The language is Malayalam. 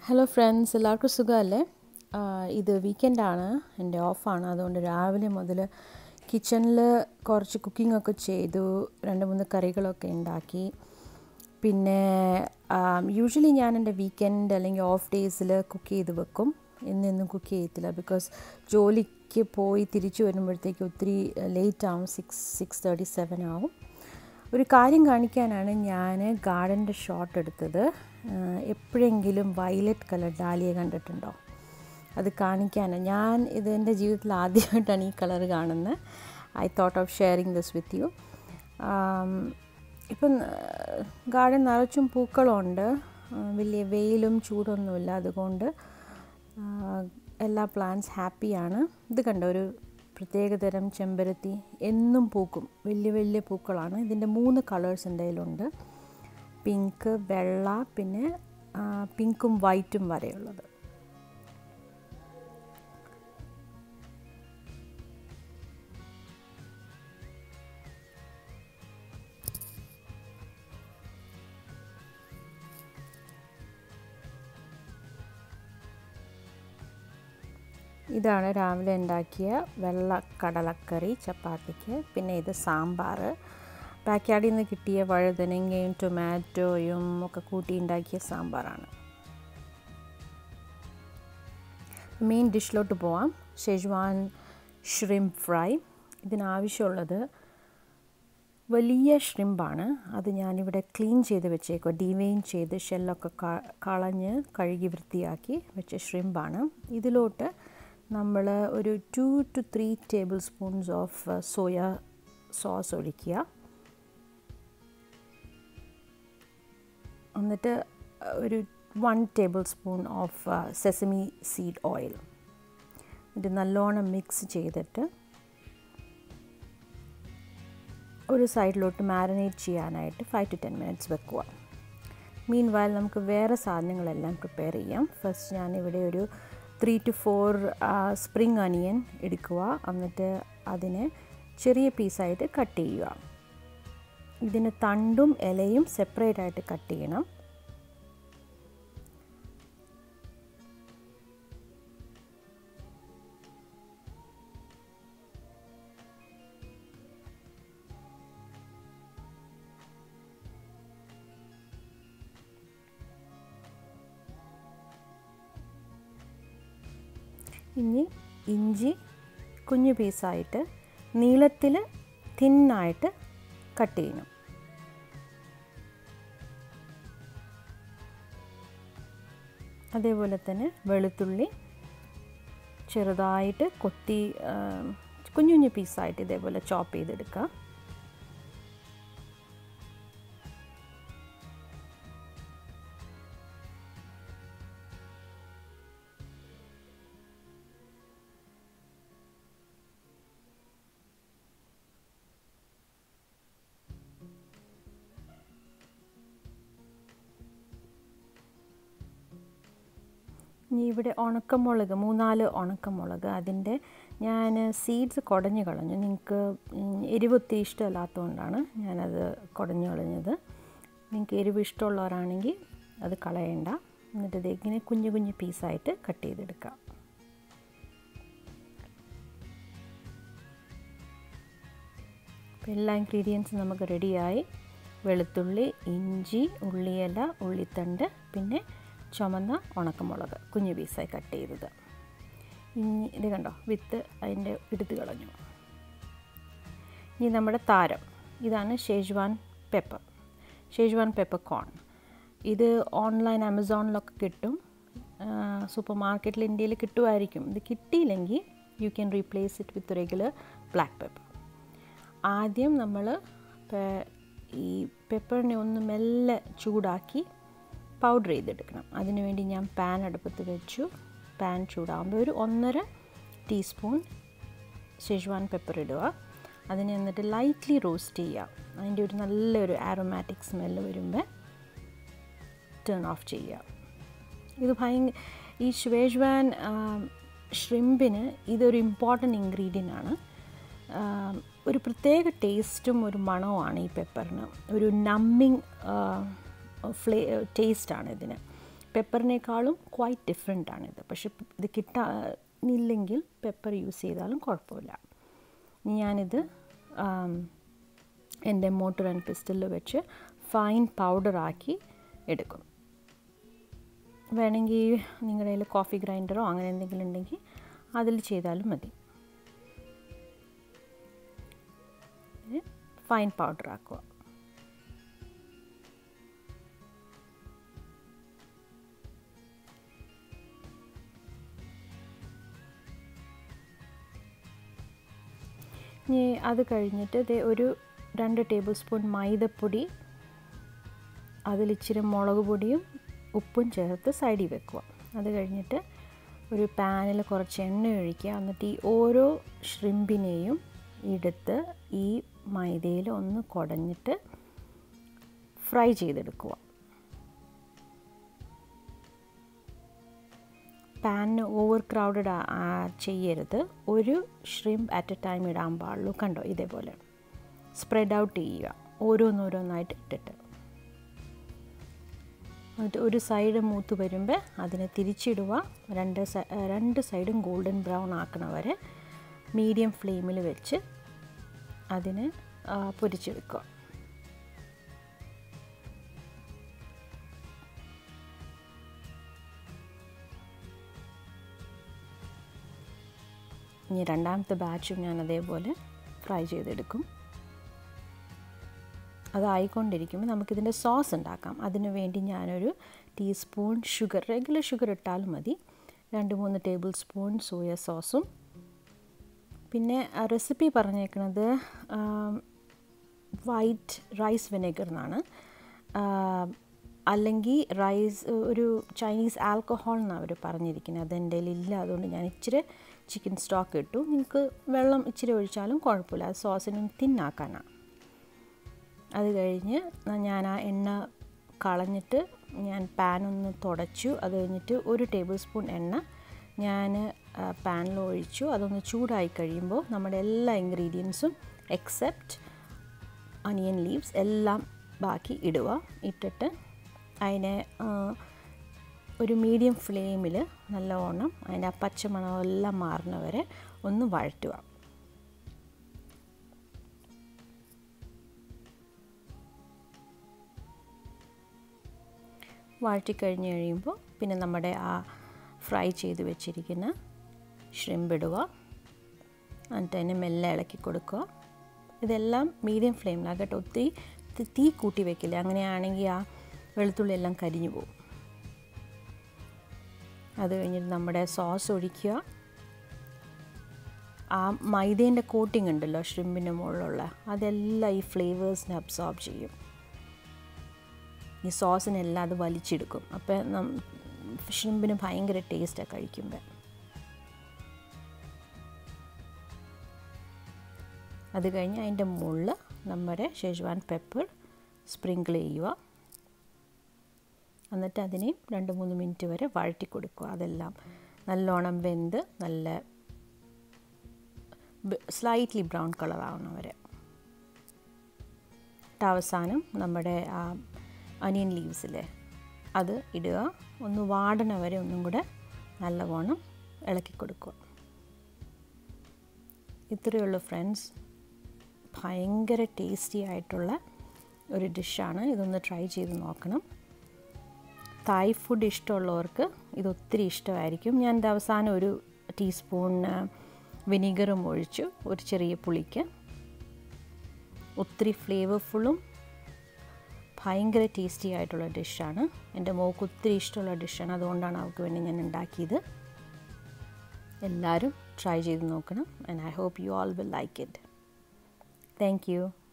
ഹലോ ഫ്രണ്ട്സ് എല്ലാവർക്കും സുഖമല്ലേ ഇത് വീക്കെൻഡാണ് എൻ്റെ ഓഫാണ് അതുകൊണ്ട് രാവിലെ മുതൽ കിച്ചണിൽ കുറച്ച് കുക്കിംഗ് ഒക്കെ ചെയ്തു രണ്ട് മൂന്ന് കറികളൊക്കെ ഉണ്ടാക്കി പിന്നെ യൂഷ്വലി ഞാൻ എൻ്റെ വീക്കെൻഡ് അല്ലെങ്കിൽ ഓഫ് ഡേയ്സിൽ കുക്ക് ചെയ്ത് വെക്കും ഇന്നൊന്നും കുക്ക് ചെയ്യത്തില്ല ബിക്കോസ് ജോലിക്ക് പോയി തിരിച്ചു വരുമ്പോഴത്തേക്ക് ഒത്തിരി ലേറ്റ് ആവും സിക്സ് സിക്സ് തേർട്ടി സെവൻ ആവും ഒരു കാര്യം കാണിക്കാനാണ് ഞാൻ ഗാർഡൻ്റെ ഷോട്ട് എടുത്തത് എപ്പോഴെങ്കിലും വയലറ്റ് കളർ ഡാലിയ കണ്ടിട്ടുണ്ടോ അത് കാണിക്കാനാണ് ഞാൻ ഇത് എൻ്റെ ജീവിതത്തിൽ ആദ്യമായിട്ടാണ് ഈ കളർ കാണുന്നത് I thought of sharing this with you ഇപ്പം ഗാർഡൻ നിറച്ചും പൂക്കളുണ്ട് വലിയ വെയിലും ചൂടൊന്നുമില്ല അതുകൊണ്ട് എല്ലാ പ്ലാന്റ്സ് ഹാപ്പിയാണ് ഇത് കണ്ടോ ഒരു പ്രത്യേകതരം ചെമ്പരത്തി എന്നും പൂക്കും വലിയ വലിയ പൂക്കളാണ് ഇതിൻ്റെ മൂന്ന് കളേഴ്സ് എൻ്റെ കയ്യിലുണ്ട് പിങ്ക് വെള്ള പിന്നെ പിങ്കും വൈറ്റും വരെയുള്ളത് ഇതാണ് രാവിലെ ഉണ്ടാക്കിയ വെള്ള കടലക്കറി ചപ്പാത്തിക്ക് പിന്നെ ഇത് സാമ്പാർ പാക്യാടിൽ നിന്ന് കിട്ടിയ വഴുതനങ്ങയും ടൊമാറ്റോയും ഒക്കെ കൂട്ടി ഉണ്ടാക്കിയ സാമ്പാറാണ് മെയിൻ ഡിഷിലോട്ട് പോവാം ഷെജ്വാൻ ഷ്രിം ഫ്രൈ ഇതിനാവശ്യമുള്ളത് വലിയ ഷ്രിമ്പാണ് അത് ഞാനിവിടെ ക്ലീൻ ചെയ്ത് വെച്ചേക്കുക ഡിവെയിൻ ചെയ്ത് ഷെല്ലൊക്കെ കളഞ്ഞ് കഴുകി വൃത്തിയാക്കി വെച്ച ഷ്രിമ്പാണ് ഇതിലോട്ട് നമ്മൾ ഒരു two to three table spoons of soya sauce ഒഴിക്കുക എന്നിട്ട് ഒരു one table spoon of sesame seed oil ഇത് നല്ലോണം മിക്സ് ചെയ്തിട്ട് ഒരു സൈഡിലോട്ട് മാരിനേറ്റ് ചെയ്യാനായിട്ട് ഫൈവ് ടു ടെൻ മിനിറ്റ്സ് വെക്കുക മീൻ വയൽ നമുക്ക് വേറെ സാധനങ്ങളെല്ലാം പ്രിപ്പയർ ചെയ്യാം ഫസ്റ്റ് ഞാനിവിടെ ഒരു ത്രീ ടു ഫോർ സ്പ്രിങ് അനിയൻ എടുക്കുക എന്നിട്ട് അതിനെ ചെറിയ പീസായിട്ട് കട്ട് ചെയ്യുക ഇതിന് തണ്ടും ഇലയും സെപ്പറേറ്റ് ആയിട്ട് കട്ട് ചെയ്യണം ഇനി ഇഞ്ചി കുഞ്ഞു പീസായിട്ട് നീളത്തിൽ തിന്നായിട്ട് കട്ട് ചെയ്യണം അതേപോലെ തന്നെ വെളുത്തുള്ളി ചെറുതായിട്ട് കൊത്തി കുഞ്ഞു കുഞ്ഞു പീസായിട്ട് ഇതേപോലെ ചോപ്പ് ചെയ്തെടുക്കുക ഇനി ഇവിടെ ഉണക്കമുളക് മൂന്നാല് ഉണക്കമുളക് അതിൻ്റെ ഞാൻ സീഡ്സ് കുടഞ്ഞു കളഞ്ഞു നിങ്ങൾക്ക് എരിവൊത്തിരി ഇഷ്ടമല്ലാത്തതുകൊണ്ടാണ് ഞാനത് കുടഞ്ഞു കളഞ്ഞത് നിങ്ങൾക്ക് എരിവ് ഇഷ്ടമുള്ളവരാണെങ്കിൽ അത് കളയണ്ട എന്നിട്ട് ഇത് ഇങ്ങനെ കുഞ്ഞു കുഞ്ഞു പീസായിട്ട് കട്ട് ചെയ്തെടുക്കാം അപ്പോൾ എല്ലാ ഇൻഗ്രീഡിയൻസും നമുക്ക് റെഡിയായി വെളുത്തുള്ളി ഇഞ്ചി ഉള്ളിയില ഉള്ളിത്തണ്ട് പിന്നെ ചുമന്ന ഉണക്കമുളക് കുഞ്ഞു പീസായി കട്ട് ചെയ്തത് ഇനി ഇത് കണ്ടോ വിത്ത് അതിൻ്റെ എടുത്ത് കളഞ്ഞു ഇനി നമ്മുടെ താരം ഇതാണ് ഷേജ്വാൻ പെപ്പർ ഷേജ്വാൻ പെപ്പർ കോൺ ഇത് ഓൺലൈൻ ആമസോണിലൊക്കെ കിട്ടും സൂപ്പർ മാർക്കറ്റിൽ ഇന്ത്യയിൽ കിട്ടുമായിരിക്കും ഇത് കിട്ടിയില്ലെങ്കിൽ you can replace it with regular black pepper ആദ്യം നമ്മൾ ഈ പെപ്പറിനെ ഒന്ന് മെല്ലെ ചൂടാക്കി പൗഡർ ചെയ്തെടുക്കണം അതിനുവേണ്ടി ഞാൻ പാൻ അടുപ്പത്ത് വെച്ചു പാൻ ചൂടാകുമ്പോൾ ഒരു ഒന്നര ടീസ്പൂൺ ഷെഷ്വാൻ പെപ്പർ ഇടുക അതിനെ എന്നിട്ട് ലൈറ്റ്ലി റോസ്റ്റ് ചെയ്യുക അതിൻ്റെ ഒരു നല്ലൊരു ആരോമാറ്റിക് സ്മെല്ല് വരുമ്പോൾ ടേൺ ഓഫ് ചെയ്യുക ഇത് ഭയങ്കര ഈ ഷ്വേഷ്വാൻ ഷ്രിമ്പിന് ഇതൊരു ഇമ്പോർട്ടൻറ്റ് ഇൻഗ്രീഡിയൻ്റ് ആണ് ഒരു പ്രത്യേക ടേസ്റ്റും ഒരു മണവുമാണ് ഈ പെപ്പറിന് ഒരു നമ്മിങ് ഫ്ലേ ടേസ്റ്റാണ് ഇതിന് പെപ്പറിനേക്കാളും ക്വൈറ്റ് ഡിഫറെൻ്റ് ആണിത് പക്ഷെ ഇത് കിട്ടാനില്ലെങ്കിൽ പെപ്പർ യൂസ് ചെയ്താലും കുഴപ്പമില്ല ഇനി ഞാനിത് എൻ്റെ മോട്ടർ ആൻഡ് പിസ്റ്റലിൽ വെച്ച് ഫൈൻ പൗഡറാക്കി എടുക്കും വേണമെങ്കിൽ നിങ്ങളുടെ കയ്യിൽ കോഫി ഗ്രൈൻഡറോ അങ്ങനെ എന്തെങ്കിലും ഉണ്ടെങ്കിൽ അതിൽ ചെയ്താലും മതി ഫൈൻ പൗഡർ ആക്കുക ഇനി അത് കഴിഞ്ഞിട്ട് ഇത് ഒരു രണ്ട് ടേബിൾ സ്പൂൺ മൈദപ്പൊടി അതിൽ ഇച്ചിരി മുളക് പൊടിയും ഉപ്പും ചേർത്ത് സൈഡിൽ വെക്കുക അത് കഴിഞ്ഞിട്ട് ഒരു പാനിൽ കുറച്ച് എണ്ണ ഒഴിക്കുക എന്നിട്ട് ഈ ഓരോ ഷ്രിമ്പിനെയും എടുത്ത് ഈ മൈദയിൽ ഒന്ന് കുടഞ്ഞിട്ട് ഫ്രൈ ചെയ്തെടുക്കുക പാനിന് ഓവർ ക്രൗഡഡ് ചെയ്യരുത് ഒരു ഷ്രിംപ് അറ്റ് എ ടൈം ഇടാൻ പാടുള്ളൂ കണ്ടോ ഇതേപോലെ സ്പ്രെഡ് ഔട്ട് ചെയ്യുക ഓരോന്നോരോന്നായിട്ട് ഇട്ടിട്ട് എന്നിട്ട് ഒരു സൈഡ് മൂത്ത് വരുമ്പോൾ അതിനെ തിരിച്ചിടുക രണ്ട് രണ്ട് സൈഡും ഗോൾഡൻ ബ്രൗൺ ആക്കണ വരെ മീഡിയം ഫ്ലെയിമിൽ വെച്ച് അതിനെ പൊരിച്ചെടുക്കുക ഇനി രണ്ടാമത്തെ ബാച്ചും ഞാൻ അതേപോലെ ഫ്രൈ ചെയ്തെടുക്കും അതായിക്കൊണ്ടിരിക്കുമ്പോൾ നമുക്കിതിൻ്റെ സോസ് ഉണ്ടാക്കാം അതിനു വേണ്ടി ഞാനൊരു ടീസ്പൂൺ ഷുഗർ റെഗുലർ ഷുഗർ ഇട്ടാലും മതി രണ്ട് മൂന്ന് ടേബിൾ സ്പൂൺ സോയ സോസും പിന്നെ റെസിപ്പി പറഞ്ഞേക്കുന്നത് വൈറ്റ് റൈസ് വിനെഗർ എന്നാണ് അല്ലെങ്കിൽ റൈസ് ഒരു ചൈനീസ് ആൽക്കഹോൾ എന്നാണ് അവർ പറഞ്ഞിരിക്കുന്നത് അതെൻ്റെ ഇല്ല അതുകൊണ്ട് ഞാൻ ഇച്ചിരി ചിക്കൻ സ്റ്റോക്ക് ഇട്ടു നിങ്ങൾക്ക് വെള്ളം ഇച്ചിരി ഒഴിച്ചാലും കുഴപ്പമില്ല അത് സോസിനും തിന്നാക്കാനാണ് അത് കഴിഞ്ഞ് ഞാൻ ആ എണ്ണ കളഞ്ഞിട്ട് ഞാൻ പാൻ ഒന്ന് തുടച്ചു അത് കഴിഞ്ഞിട്ട് ഒരു ടേബിൾ സ്പൂൺ എണ്ണ ഞാൻ പാനിൽ ഒഴിച്ചു അതൊന്ന് ചൂടായി കഴിയുമ്പോൾ നമ്മുടെ എല്ലാ ഇൻഗ്രീഡിയൻസും എക്സെപ്റ്റ് അനിയൻ ലീവ്സ് എല്ലാം ബാക്കി ഇടുക ഇട്ടിട്ട് അതിനെ ഒരു മീഡിയം ഫ്ലെയിമിൽ നല്ലവണ്ണം അതിൻ്റെ ആ പച്ചമണമെല്ലാം മാറുന്നവരെ ഒന്ന് വഴറ്റുക വഴറ്റിക്കഴിഞ്ഞ് കഴിയുമ്പോൾ പിന്നെ നമ്മുടെ ആ ഫ്രൈ ചെയ്ത് വെച്ചിരിക്കുന്ന ഷ്രിമ്പ് ഇടുക എന്നിട്ട് അതിനെ മെല്ലെ ഇളക്കി കൊടുക്കുക ഇതെല്ലാം മീഡിയം ഫ്ലെയിമിലാകട്ടെ ഒത്തിരി തീ കൂട്ടി വെക്കില്ല അങ്ങനെയാണെങ്കിൽ ആ വെളുത്തുള്ളി എല്ലാം കരിഞ്ഞു പോകും അത് കഴിഞ്ഞിട്ട് നമ്മുടെ സോസ് ഒഴിക്കുക ആ മൈദേൻ്റെ കോട്ടിംഗ് ഉണ്ടല്ലോ ഷ്രിമ്പിൻ്റെ മുകളിലുള്ള അതെല്ലാം ഈ ഫ്ലേവേഴ്സിനെ അബ്സോർബ് ചെയ്യും ഈ സോസിനെല്ലാം അത് വലിച്ചെടുക്കും അപ്പോൾ ഷ്രിമ്പിന് ഭയങ്കര ടേസ്റ്റാണ് കഴിക്കുമ്പോൾ അത് കഴിഞ്ഞ് അതിൻ്റെ മുകളിൽ നമ്മുടെ ഷെജ്വാൻ പെപ്പർ സ്പ്രിങ്കിൾ ചെയ്യുക എന്നിട്ട് അതിനെയും രണ്ട് മൂന്ന് മിനിറ്റ് വരെ വഴറ്റി കൊടുക്കുക അതെല്ലാം നല്ലോണം വെന്ത് നല്ല സ്ലൈറ്റ്ലി ബ്രൗൺ കളർ ആവണം വരെ അവസാനം നമ്മുടെ ആ അനിയൻ ലീവ്സിലെ അത് ഇടുക ഒന്ന് വാടണ വരെ ഒന്നും കൂടെ നല്ലവണ്ണം ഇളക്കി കൊടുക്കുക ഇത്രയേ ഉള്ളൂ ഫ്രണ്ട്സ് ഭയങ്കര ടേസ്റ്റി ആയിട്ടുള്ള ഒരു ഡിഷാണ് ഇതൊന്ന് ട്രൈ ചെയ്ത് നോക്കണം തായ് ഫുഡ് ഇഷ്ടമുള്ളവർക്ക് ഇത് ഒത്തിരി ഇഷ്ടമായിരിക്കും ഞാൻ ഇത് അവസാനം ഒരു ടീസ്പൂൺ വിനീഗറും ഒഴിച്ചു ഒരു ചെറിയ പുളിക്ക് ഒത്തിരി ഫ്ലേവർഫുള്ളും ഭയങ്കര ടേസ്റ്റി ആയിട്ടുള്ള ഡിഷാണ് എൻ്റെ മോൾക്ക് ഒത്തിരി ഇഷ്ടമുള്ള ഡിഷാണ് അതുകൊണ്ടാണ് അവൾക്ക് വേണ്ടി ഞാൻ ഉണ്ടാക്കിയത് എല്ലാവരും ട്രൈ ചെയ്ത് നോക്കണം and I hope you all will like it thank U